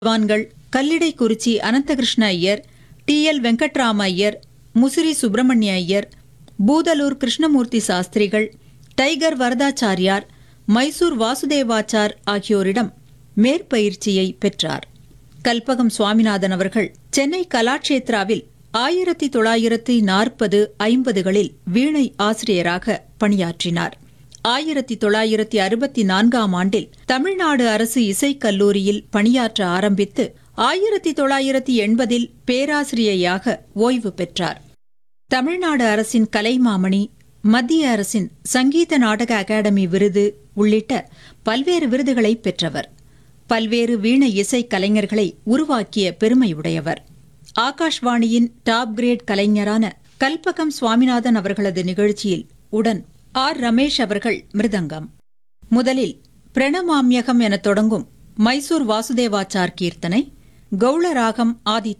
வான்கள் Kallidaikurichi Ananthakrishna Iyer T L Venkatrama Iyer Musiri Subramania Iyer Boothalur Krishnamurthy Sastrigal Tiger Varadachariar Mysore Vasudevachar ஆகியோரிடம் மேற்பயிற்சியை பெற்றார் கல்பகம் சுவாமிநாதன் அவர்கள் சென்னை கலாட்சேத்ராவில் ஆயிரத்தி தொள்ளாயிரத்தி நாற்பது ஐம்பதுகளில் வீணை ஆசிரியராக பணியாற்றினார் ஆயிரத்தி தொள்ளாயிரத்தி அறுபத்தி நான்காம் ஆண்டில் தமிழ்நாடு அரசு இசைக் கல்லூரியில் பணியாற்ற ஆரம்பித்து ஆயிரத்தி தொள்ளாயிரத்தி எண்பதில் பேராசிரியையாக ஓய்வு பெற்றார் தமிழ்நாடு அரசின் கலைமாமணி மத்திய அரசின் சங்கீத நாடக அகாடமி விருது உள்ளிட்ட பல்வேறு விருதுகளை பெற்றவர் பல்வேறு வீண இசை கலைஞர்களை உருவாக்கிய பெருமையுடையவர் ஆகாஷ்வாணியின் டாப் கிரேட் கலைஞரான கல்பகம் சுவாமிநாதன் அவர்களது நிகழ்ச்சியில் உடன் ஆர் ரமேஷ் அவர்கள் மிருதங்கம் முதலில் பிரணமாம்யகம் எனத் தொடங்கும் மைசூர் வாசுதேவாச்சார் கீர்த்தனை கௌளராகம் ஆதி